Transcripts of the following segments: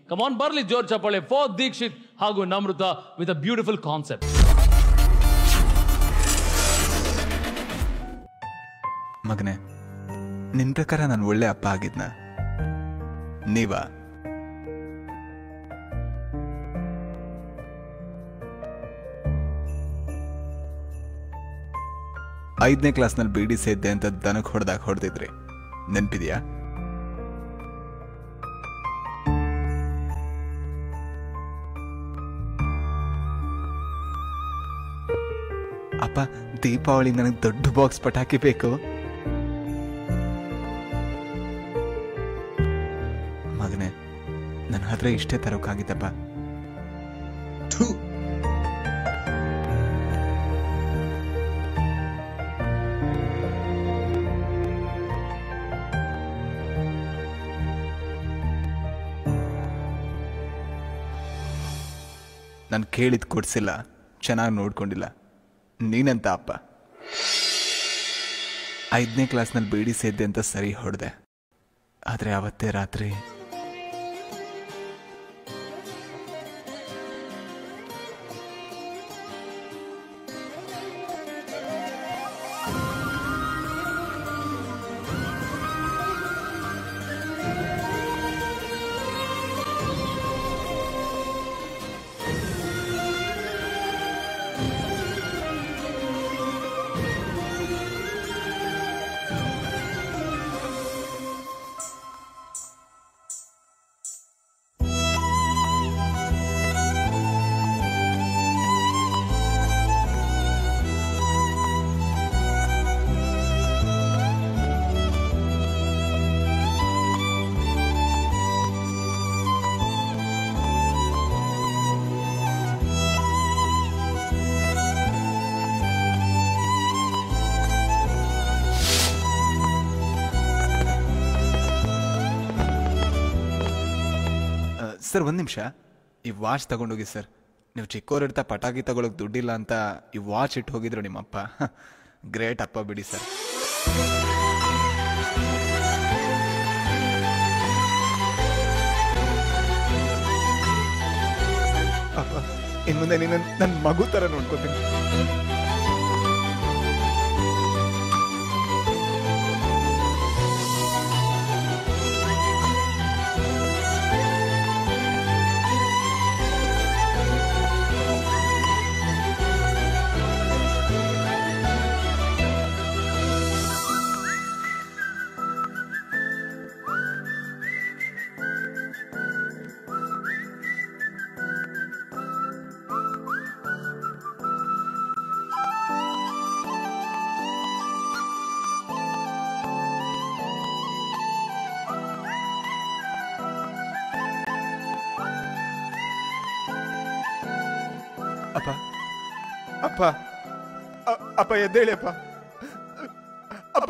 ಕಮಾನ್ ಬರ್ಲಿ ಜೋರ್ ಚಪ್ಪಾಳೆ ಫಾರ್ ದೀಕ್ಷಿತ್ ಹಾಗೂ Namratha with a beautiful concept ಮಗನೆ ನಿನ್ ಪ್ರಕಾರ ನಾನು ಒಳ್ಳೆ ಅಪ್ಪ ಆಗಿದ್ನ ನೀವ ಐದನೇ ಕ್ಲಾಸ್ನಲ್ಲಿ ಬಿಡಿ ಸೇದ್ದೆ ಅಂತ ದನಕ್ಕೆ ಹೊಡೆದಾಗ ಹೊಡೆದಿದ್ರಿ ನೆನ್ಪಿದ್ಯಾ ಅಪ್ಪ ದೀಪಾವಳಿ ನನಗೆ ದೊಡ್ಡ ಬಾಕ್ಸ್ ಪಟಾಕಿ ಬೇಕು ಮಗನೇ ನನ್ನ ಹತ್ರ ಇಷ್ಟೇ ತರೋಕ್ಕಾಗಿತ್ತಪ್ಪ ನಾನು ಕೇಳಿದ್ ಕೊಡ್ಸಿಲ್ಲ ಚೆನ್ನಾಗಿ ನೋಡ್ಕೊಂಡಿಲ್ಲ ನೀನಂತ ಅಪ್ಪ ಐದನೇ ಕ್ಲಾಸ್ನಲ್ಲಿ ಬೇಡಿ ಸೇದ್ದೆ ಅಂತ ಸರಿ ಹೊಡೆದೆ ಆದರೆ ಅವತ್ತೇ ರಾತ್ರಿ ಆ, ಸರ್ ಒಂದು ನಿಮಿಷ ಈ ವಾಚ್ ತಗೊಂಡೋಗಿ ಸರ್ ನೀವು ಚಿಕ್ಕವರಿರ್ತಾ ಪಟಾಕಿ ತಗೊಳಕ್ ದುಡ್ಡಿಲ್ಲ ಅಂತ ಈ ವಾಚ್ ಇಟ್ಟು ಹೋಗಿದ್ರು ನಿಮ್ಮಪ್ಪ ಗ್ರೇಟ್ ಅಪ್ಪ ಬಿಡಿ ಸರ್ ಅಪ್ಪ ಇನ್ನು ಮುಂದೆ ನೀನು ನನ್ನ ಮಗು ಥರ ನೋಡ್ಕೋತೀನಿ ಅಪ್ಪ ಅಪ್ಪ ಅ- ಅಪ್ಪ ಎದ್ದೇಳಿ ಅಪ್ಪ ಅಪ್ಪ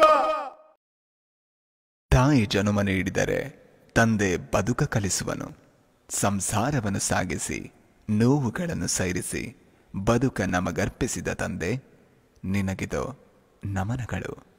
ತಾಯಿ ಜನುಮ ನೀಡಿದರೆ ತಂದೆ ಬದುಕ ಕಲಿಸುವನು ಸಂಸಾರವನ್ನು ಸಾಗಿಸಿ ನೋವುಗಳನ್ನು ಸೈರಿಸಿ ಬದುಕ ನಮಗರ್ಪಿಸಿದ ತಂದೆ ನಿನಗಿದು ನಮನಗಳು